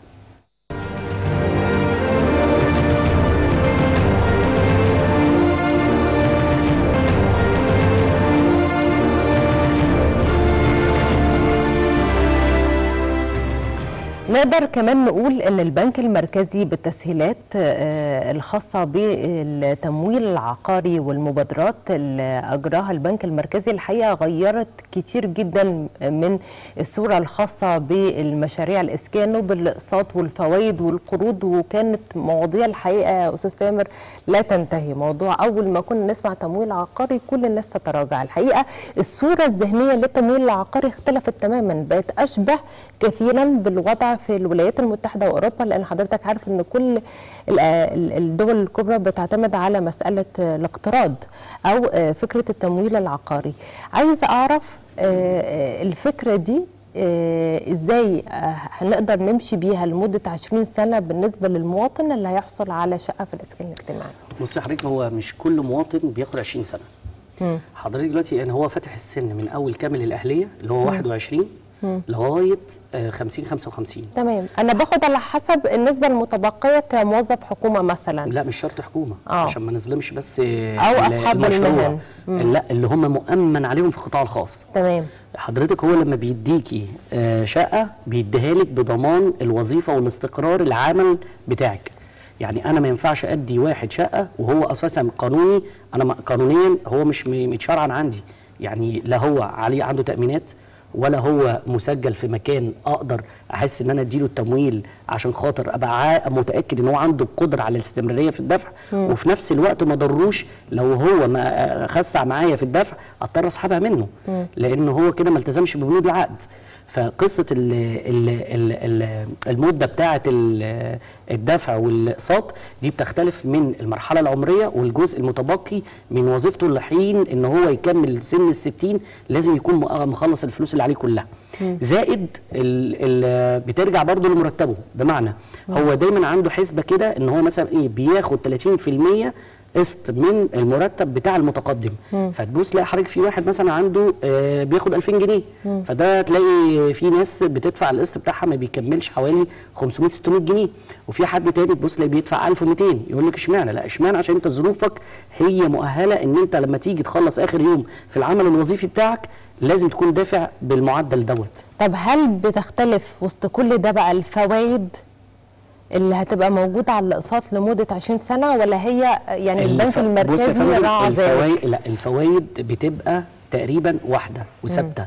نقدر كمان نقول ان البنك المركزي بالتسهيلات آه، الخاصه بالتمويل العقاري والمبادرات اللي اجراها البنك المركزي الحقيقه غيرت كتير جدا من الصوره الخاصه بالمشاريع الاسكان وبالاقساط والفوائد والقروض وكانت مواضيع الحقيقه يا استاذ تامر لا تنتهي موضوع اول ما كنا نسمع تمويل عقاري كل الناس تتراجع الحقيقه الصوره الذهنيه للتمويل العقاري اختلفت تماما بقت اشبه كثيرا بالوضع في الولايات المتحده واوروبا لان حضرتك عارف ان كل ال- ال- الدول الكبرى بتعتمد على مساله الاقتراض او آه، فكره التمويل العقاري عايزه اعرف آه، آه، الفكره دي آه، ازاي آه، هنقدر نمشي بيها لمده 20 سنه بالنسبه للمواطن اللي هيحصل على شقه في الاسكان الاجتماعي بصي حضرتك هو مش كل مواطن بياخد 20 سنه حضرتك دلوقتي يعني هو فاتح السن من اول كامل الاهليه اللي هو 21 لغايه آه، 50 55 تمام انا باخد على حسب النسبه المتبقيه كموظف حكومه مثلا لا مش شرط حكومه آه. عشان ما نظلمش بس آه، أو ال- أصحاب المشروع. المهن. لا اللي هم مؤمن عليهم في القطاع الخاص تمام حضرتك هو لما بيديكي آه، شقه بيديها لك بضمان الوظيفه والاستقرار العمل بتاعك يعني انا ما ينفعش ادي واحد شقه وهو اساسا قانوني انا ما- قانونيا هو مش م- متشرعا عندي يعني لا هو عليه عنده تامينات ولا هو مسجل في مكان اقدر احس ان انا اديله التمويل عشان خاطر ابقى عا- متاكد ان هو عنده القدره على الاستمراريه في الدفع وفي نفس الوقت ما ضروش لو هو ما آه، خسع معايا في الدفع اضطر اسحبها منه لان هو كده ما التزمش ببنود العقد فقصه ال ال ال ال المده بتاعه ال- الدفع والاقساط دي بتختلف من المرحله العمريه والجزء المتبقي من وظيفته لحين ان هو يكمل سن الستين لازم يكون م- مخلص الفلوس اللي عليه كلها زائد ال ال بترجع برضه لمرتبه بمعنى هو دايما عنده حسبه كده ان هو مثلا ايه بياخد 30% قسط من المرتب بتاع المتقدم فتبص تلاقي حضرتك في واحد مثلا عنده آه بياخد 2000 جنيه فده تلاقي في ناس بتدفع القسط بتاعها ما بيكملش حوالي 500 600 جنيه وفي حد تاني تبص تلاقي بيدفع 1200 يقول لك اشمعنى لا اشمعنى عشان انت ظروفك هي مؤهله ان انت لما تيجي تخلص اخر يوم في العمل الوظيفي بتاعك لازم تكون دافع بالمعدل دوت طب هل بتختلف وسط كل ده بقى الفوائد اللي هتبقى موجوده على الاقساط لمده 20 سنه ولا هي يعني البنك الف- بص يا المركزي فندم، راعى الفوايد ذلك لا الفوائد بتبقى تقريبا واحده وثابته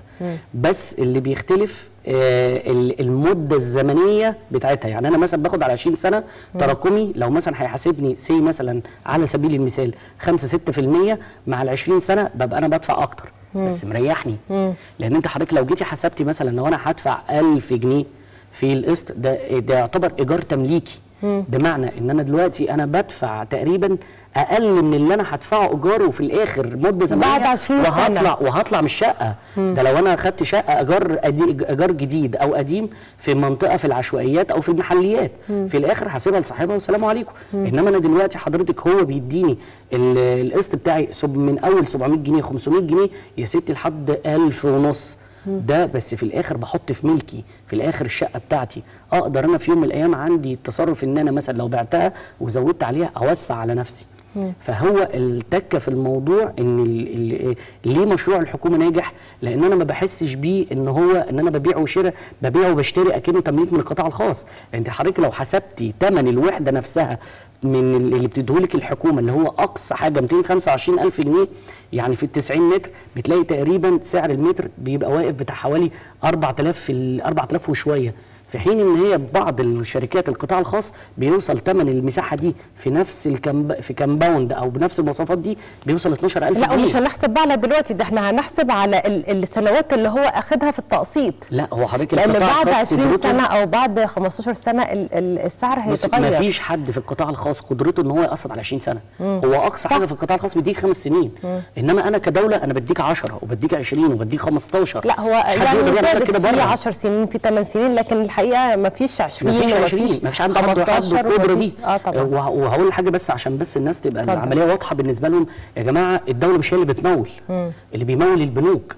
بس اللي بيختلف آه ال- المده الزمنيه بتاعتها يعني انا مثلا باخد على 20 سنه تراكمي لو مثلا هيحاسبني سي مثلا على سبيل المثال 5 6% مع ال 20 سنه ببقى انا بدفع اكتر بس مريحني لان انت حضرتك لو جيتي حسبتي مثلا لو انا هدفع 1000 جنيه في القسط ده ده يعتبر ايجار تمليكي بمعنى ان انا دلوقتي انا بدفع تقريبا اقل من اللي انا هدفعه ايجار وفي الاخر مده زمنيه بعد 20 سنة. وهطلع وهطلع من الشقه ده لو انا خدت شقه ايجار أدي- ايجار جديد او قديم في منطقه في العشوائيات او في المحليات في الاخر هسيبها لصاحبها والسلام عليكم انما انا دلوقتي حضرتك هو بيديني ال- القسط بتاعي سب- من اول 700 جنيه 500 جنيه يا ستي لحد 1000 ونص ده بس في الاخر بحط في ملكي في الاخر الشقه بتاعتي اقدر انا في يوم من الايام عندي التصرف ان انا مثلا لو بعتها وزودت عليها اوسع على نفسي فهو التكه في الموضوع ان ال ال ليه مشروع الحكومه ناجح لان انا ما بحسش بيه ان هو ان انا ببيع وشراء ببيع وبشتري اكنه تمليك من القطاع الخاص انت حضرتك لو حسبتي ثمن الوحده نفسها من اللي بتديهولك الحكومه اللي هو اقصى حاجه 225 الف جنيه يعني في ال 90 متر بتلاقي تقريبا سعر المتر بيبقى واقف بتاع حوالي 4000 في ال 4000 وشويه في حين ان هي بعض الشركات القطاع الخاص بيوصل ثمن المساحه دي في نفس الكمب في كامباوند او بنفس المواصفات دي بيوصل 12000 لا جنيه ومش هنحسب بقى على دلوقتي ده احنا هنحسب على ال- السنوات اللي هو اخدها في التقسيط لا هو حضرتك لان القطاع بعد الخاص 20 قدرته- سنه او بعد 15 سنه ال- ال- السعر بص هيتغير ما فيش حد في القطاع الخاص قدرته ان هو يقسط على 20 سنه هو اقصى حاجه في القطاع الخاص بيديك خمس سنين انما انا كدوله انا بديك 10 وبديك 20 وبديك 15 لا هو مش حد يعني يقدر يعمل زادت كده في بره 10 سنين في 8 سنين لكن الحقيقه ما فيش 20 مفيش وما 20 فيش مفيش حد عنده حد القدره دي اه طبعا وه- وهقول حاجه بس عشان بس الناس تبقى اتفضل. العمليه واضحه بالنسبه لهم يا جماعه الدوله مش هي اللي بتمول اللي بيمول البنوك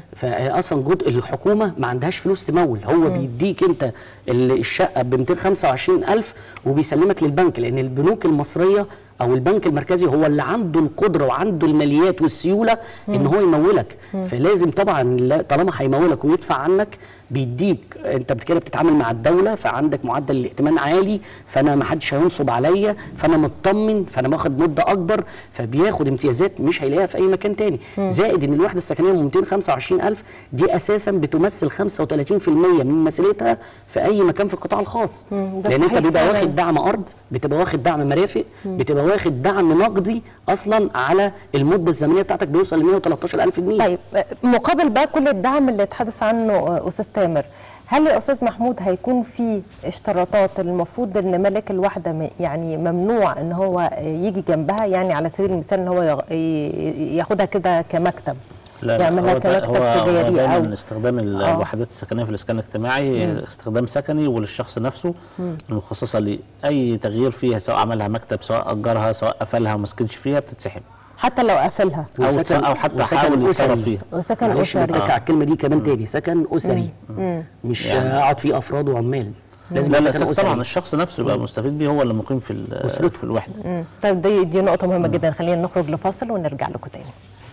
فاصلا جزء الحكومه ما عندهاش فلوس تمول هو بيديك انت ال- الشقه ب 225000 وبيسلمك للبنك لان البنوك المصريه او البنك المركزي هو اللي عنده القدره وعنده الماليات والسيوله ان هو يمولك فلازم طبعا لا- طالما هيمولك ويدفع عنك بيديك انت كده بتتعامل مع الدوله فعندك معدل الائتمان عالي فانا ما حدش هينصب عليا فانا مطمن فانا باخد مده اكبر فبياخد امتيازات مش هيلاقيها في اي مكان تاني زائد ان الوحده السكنيه من 225000 دي اساسا بتمثل 35% من مسيرتها في اي مكان في القطاع الخاص ده لان انت صحيح بيبقى فعلاً. واخد دعم ارض بتبقى واخد دعم مرافق بتبقى واخد دعم نقدي اصلا على المده الزمنيه بتاعتك بيوصل ل 113000 جنيه طيب مقابل بقى كل الدعم اللي اتحدث عنه استاذ تامر هل يا استاذ محمود هيكون في اشتراطات المفروض ان مالك الوحده م- يعني ممنوع ان هو يجي جنبها يعني على سبيل المثال ان هو يغ- ي- ياخدها كده كمكتب لا لا يعملها هو دا- كمكتب هو هو تجاري دايما او استخدام ال- آه. الوحدات السكنيه في الاسكان الاجتماعي استخدام سكني وللشخص نفسه المخصصه لاي تغيير فيها سواء عملها مكتب سواء اجرها سواء قفلها وما سكنش فيها بتتسحب حتى لو قافلها أو وسكن- ت- أو حتى وسكن حاول أسري. يتصرف فيها. وسكن معلش أسري. بتك على الكلمه دي كمان تاني سكن اسري مش يعني- اقعد فيه افراد وعمال لازم لا يبقى لا سكن طبعا اسري الشخص نفسه يبقى مستفيد بيه هو اللي مقيم في ال- أسرته. في الوحده مم. طيب دي دي نقطة مهمة جدا خلينا نخرج لفاصل ونرجع لكم تاني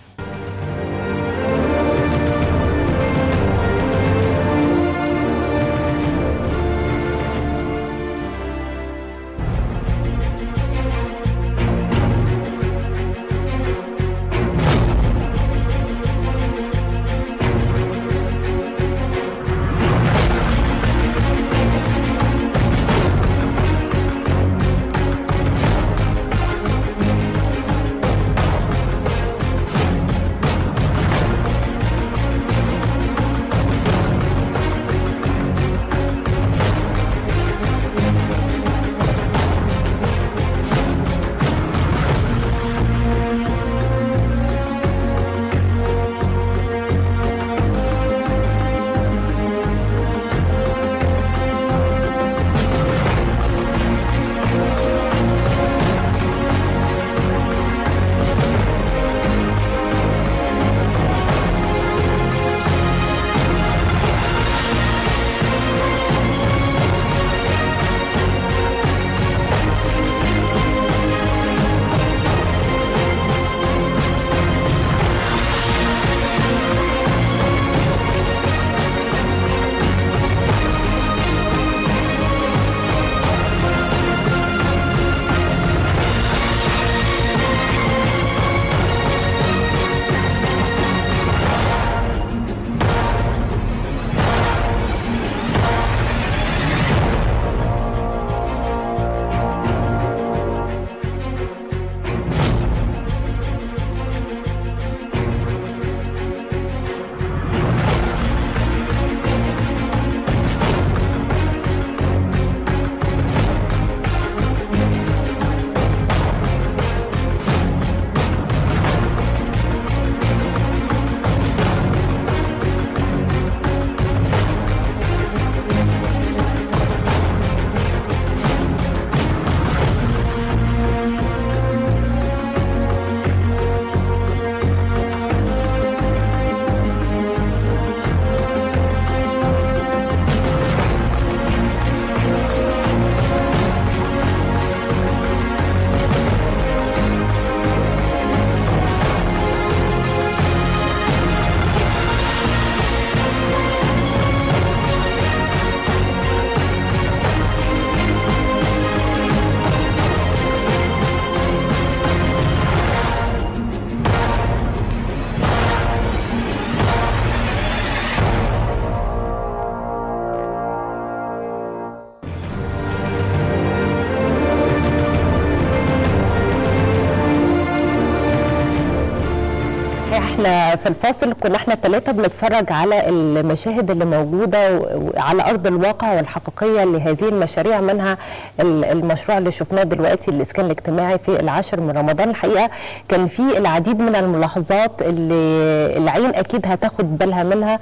احنا في الفاصل كنا احنا الثلاثه بنتفرج على المشاهد اللي موجوده و- على ارض الواقع والحقيقيه لهذه المشاريع منها ال- المشروع اللي شفناه دلوقتي الاسكان الاجتماعي في العاشر من رمضان الحقيقه كان في العديد من الملاحظات اللي العين اكيد هتاخد بالها منها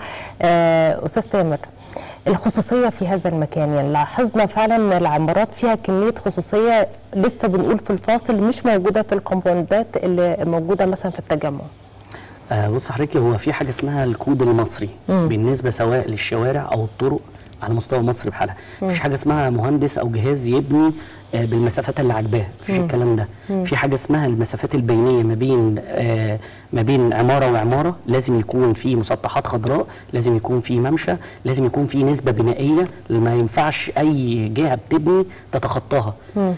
آه، استاذ تامر الخصوصية في هذا المكان يعني لاحظنا فعلا ان العمارات فيها كمية خصوصية لسه بنقول في الفاصل مش موجودة في الكومباوندات اللي موجودة مثلا في التجمع آه بص حضرتك هو في حاجه اسمها الكود المصري مم. بالنسبه سواء للشوارع او الطرق على مستوى مصر بحالها مفيش حاجه اسمها مهندس او جهاز يبني آه بالمسافات اللي عاجباه مفيش الكلام ده في حاجه اسمها المسافات البينيه ما بين آه ما بين عماره وعماره لازم يكون في مسطحات خضراء لازم يكون في ممشى لازم يكون في نسبه بنائيه ما ينفعش اي جهه بتبني تتخطاها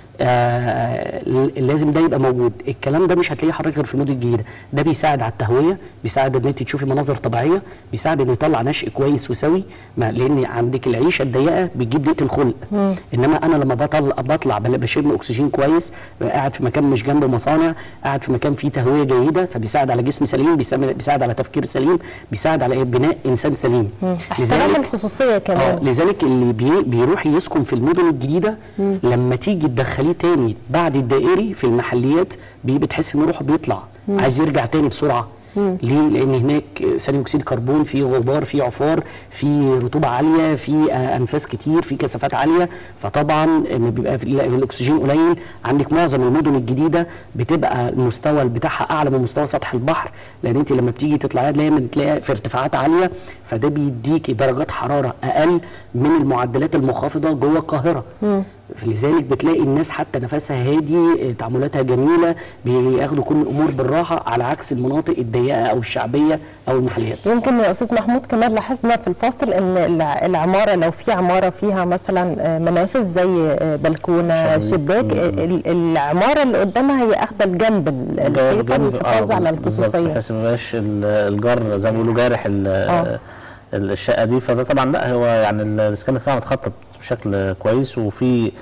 آه ل- لازم ده يبقى موجود الكلام ده مش هتلاقيه حضرتك غير في المدن الجديده ده بيساعد على التهويه بيساعد ان انت تشوفي مناظر طبيعيه بيساعد انه يطلع نشء كويس وسوي ما- لان عندك العيشه الضيقه بتجيب ضيقه الخلق انما انا لما بطلع بطلع بل- بشم اكسجين كويس قاعد في مكان مش جنب مصانع قاعد في مكان فيه تهويه جيده فبيساعد على جسم سليم بيساعد بيساعد على تفكير سليم بيساعد على إيه؟ بناء انسان سليم احترام لذلك- الخصوصيه اه كمان لذلك اللي بي بيروح يسكن في المدن الجديده لما تيجي تدخليه تاني بعد الدائري في المحليات بي بتحس ان روحه بيطلع عايز يرجع تاني بسرعه ليه لان هناك ثاني اكسيد الكربون في غبار في عفار في رطوبه عاليه في آه، انفاس كتير في كثافات عاليه فطبعا ان بيبقى في ال- الاكسجين قليل عندك معظم المدن الجديده بتبقى المستوى بتاعها اعلى من مستوى سطح البحر لان انت لما بتيجي تطلعيها دايما بتلاقيها في ارتفاعات عاليه فده بيديكي درجات حراره اقل من المعدلات المنخفضه جوه القاهره لذلك بتلاقي الناس حتى نفسها هادي آه، تعاملاتها جميله بياخدوا كل الامور بالراحه على عكس المناطق الضيقه او الشعبيه او المحليات يمكن يا استاذ محمود كمان لاحظنا في الفاصل ان الع- العماره لو في عماره فيها مثلا آه، منافذ زي آه، بلكونه شبابيك. شباك آه، ال- العماره اللي قدامها هي اخذه الجنب ال- الحيطه للحفاظ على بالظبط، الخصوصيه بحيث ما يبقاش ال- الجار زي ما بيقولوا جارح ال- آه. ال- الشقه دي فده طبعا لا هو يعني ال- الاسكان الاجتماعي متخطط بشكل كويس وفي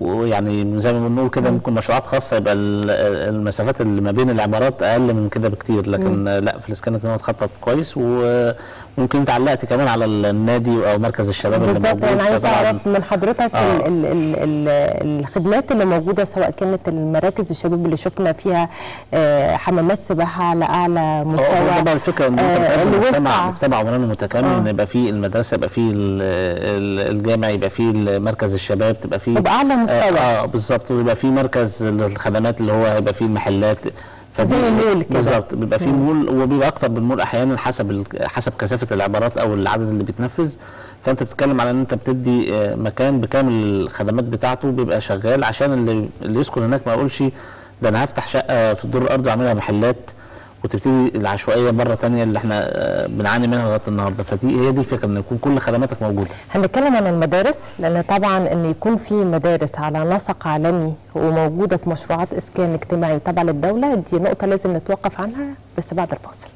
ويعني زي ما بنقول كده ممكن مشروعات خاصه يبقى ال- المسافات اللي ما بين العمارات اقل من كده بكتير لكن لا في الاسكان الاجتماعي متخطط كويس و- وممكن انت علقت كمان على النادي او مركز الشباب اللي بالظبط موجود انا عايزه فطبعاً اعرف من حضرتك آه. ال ال ال ال الخدمات اللي موجوده سواء كانت المراكز الشباب اللي شفنا فيها آه، حمامات سباحه على اعلى مستوى هو طبعا الفكره ان انت آه، بتقدم الوسع. مجتمع مجتمع عمراني متكامل آه. ان يبقى فيه المدرسه يبقى فيه ال- ال- الجامع يبقى فيه مركز الشباب تبقى فيه وبأعلى مستوى. اه, آه بالظبط ويبقى فيه مركز الخدمات اللي هو هيبقى فيه المحلات فدي- زي مول كده. بالظبط بيبقى فيه مول وبيبقى اكتر من مول احيانا حسب ال- حسب كثافه العبارات او العدد اللي بيتنفذ فانت بتتكلم على ان انت بتدي آه، مكان بكامل الخدمات بتاعته بيبقى شغال عشان اللي اللي يسكن هناك ما يقولش ده انا هفتح شقه في الدور الارضي اعملها محلات وتبتدي العشوائيه مره تانية اللي احنا آه، بنعاني منها لغايه النهارده فدي هي دي الفكره ان يكون كل خدماتك موجوده هنتكلم عن المدارس لان طبعا ان يكون في مدارس على نسق عالمي وموجوده في مشروعات اسكان اجتماعي تبع للدوله دي نقطه لازم نتوقف عنها بس بعد الفاصل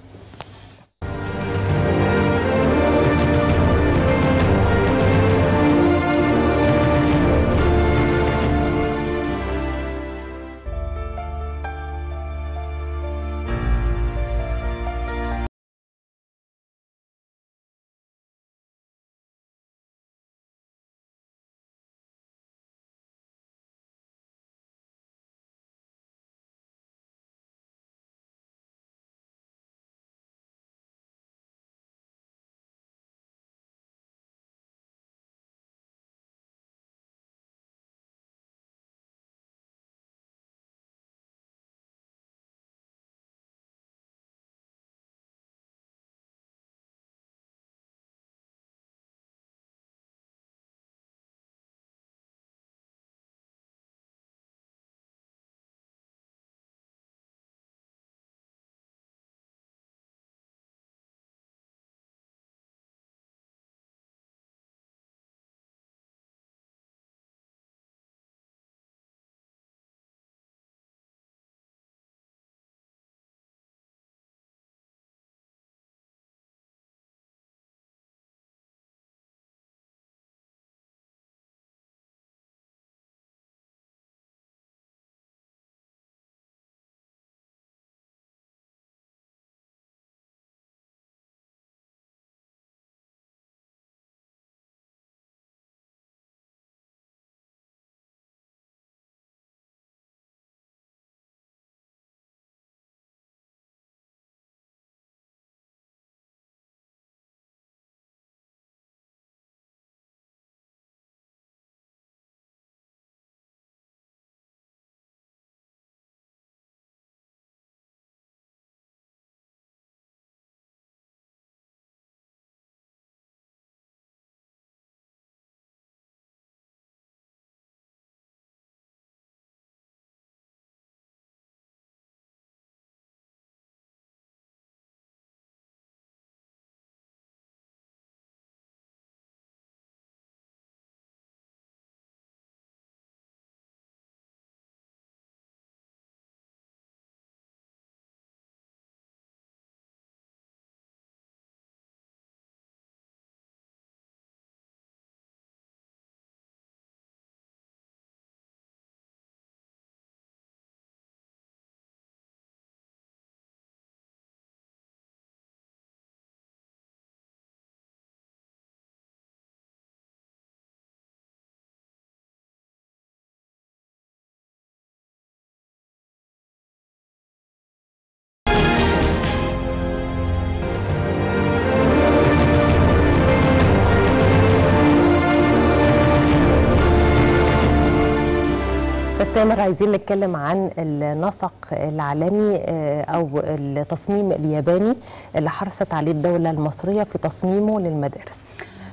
تامر عايزين نتكلم عن النسق العالمي آه، او التصميم الياباني اللي حرصت عليه الدوله المصريه في تصميمه للمدارس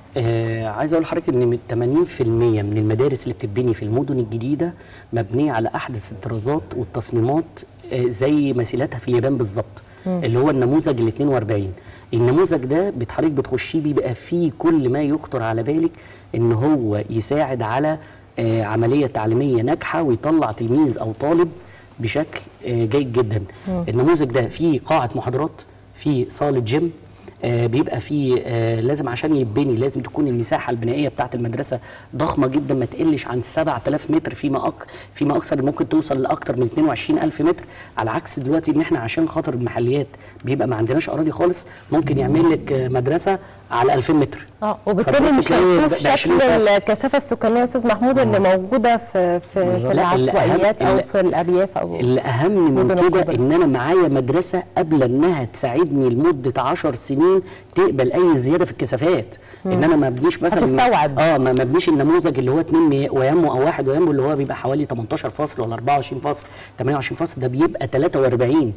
آه عايز اقول لحضرتك ان من 80% من المدارس اللي بتتبني في المدن الجديده مبنيه على احدث الطرازات والتصميمات آه زي مثيلاتها في اليابان بالظبط اللي هو النموذج ال 42 النموذج ده بتحضرتك بتخشيه بيبقى فيه كل ما يخطر على بالك ان هو يساعد على آه عمليه تعليميه ناجحه ويطلع تلميذ او طالب بشكل آه جيد جدا النموذج ده فيه قاعه محاضرات فيه صاله جيم آه، بيبقى فيه آه، لازم عشان يبني لازم تكون المساحه البنائيه بتاعه المدرسه ضخمه جدا ما تقلش عن 7000 متر فيما أك فيما اكثر ممكن توصل لاكثر من 22000 متر على عكس دلوقتي ان احنا عشان خاطر المحليات بيبقى ما عندناش اراضي خالص ممكن يعمل لك آه، مدرسه على 2000 متر اه وبالتالي فتبص مش تلاقي هنشوف ب- شكل 20 فصل. الكثافه السكانيه يا استاذ محمود اللي موجوده في في, في لا، اللي العشوائيات أهم- او اللي- في الارياف او اللي اهم من مدن كده الكبرى. ان انا معايا مدرسه قبل انها تساعدني لمده 10 سنين تقبل اي زياده في الكثافات ان انا ما ابنيش مثلا هتستوعب. اه ما ما ابنيش النموذج اللي هو 2 ويمه او واحد ويمه اللي هو بيبقى حوالي 18 فصل ولا 24 فصل 28 فصل ده بيبقى 43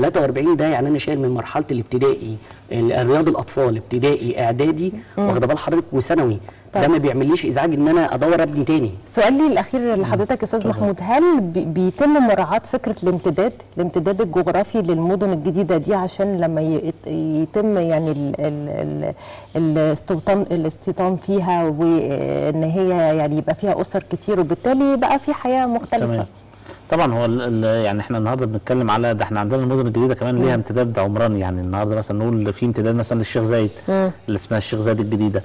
43 ده يعني انا شايل من مرحله الابتدائي ال- رياض الاطفال ابتدائي اعدادي واخده بال حضرتك وثانوي ده طيب. ما بيعمليش ازعاج ان انا ادور ابني تاني سؤالي الاخير لحضرتك يا استاذ محمود هل بي- بيتم مراعاه فكره الامتداد الامتداد الجغرافي للمدن الجديده دي عشان لما يت- يتم يعني ال- ال- ال- الاستوطان الاستيطان فيها وان هي يعني يبقى فيها اسر كتير وبالتالي يبقى في حياه مختلفه تمام طبعا هو ال- ال- يعني احنا النهارده بنتكلم على ده احنا عندنا المدن الجديده كمان ليها امتداد عمراني يعني النهارده مثلا نقول في امتداد مثلا للشيخ زايد اللي اسمها الشيخ زايد الجديده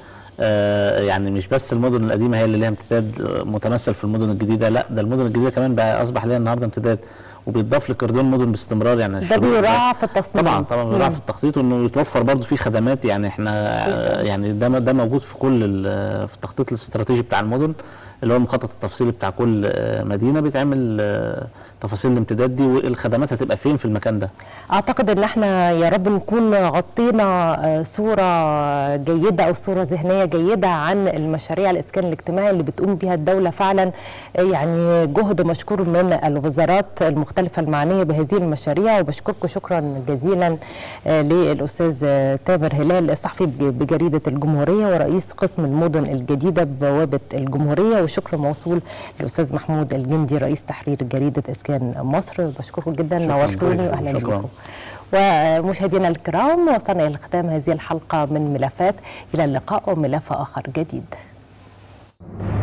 آه يعني مش بس المدن القديمه هي اللي ليها امتداد آه، متمثل في المدن الجديده لا ده المدن الجديده كمان بقى اصبح ليها النهارده امتداد وبيتضاف لكردون مدن باستمرار يعني ده الشروق بيراعى في التصميم طبعا طبعا بيراعى في التخطيط وانه يتوفر برضه في خدمات يعني احنا آه، يعني ده ده موجود في كل ال- في التخطيط الاستراتيجي بتاع المدن اللي هو المخطط التفصيلي بتاع كل آه، مدينه بيتعمل آه، تفاصيل الامتداد دي والخدمات هتبقى فين في المكان ده اعتقد ان احنا يا رب نكون غطينا آه، صوره جيده او صوره ذهنيه جيده عن المشاريع الاسكان الاجتماعي اللي بتقوم بها الدوله فعلا آه، يعني جهد مشكور من الوزارات المختلفه المعنيه بهذه المشاريع وبشكركم شكرا جزيلا آه، للاستاذ آه، تامر هلال الصحفي بج- بجريده الجمهوريه ورئيس قسم المدن الجديده ببوابه الجمهوريه وشكر موصول للاستاذ محمود الجندي رئيس تحرير جريده اسكان مصر بشكركم جدا شكراً. نورتوني واهلا شكراً. بكم ومشاهدينا الكرام وصلنا الى ختام هذه الحلقه من ملفات الى اللقاء وملف اخر جديد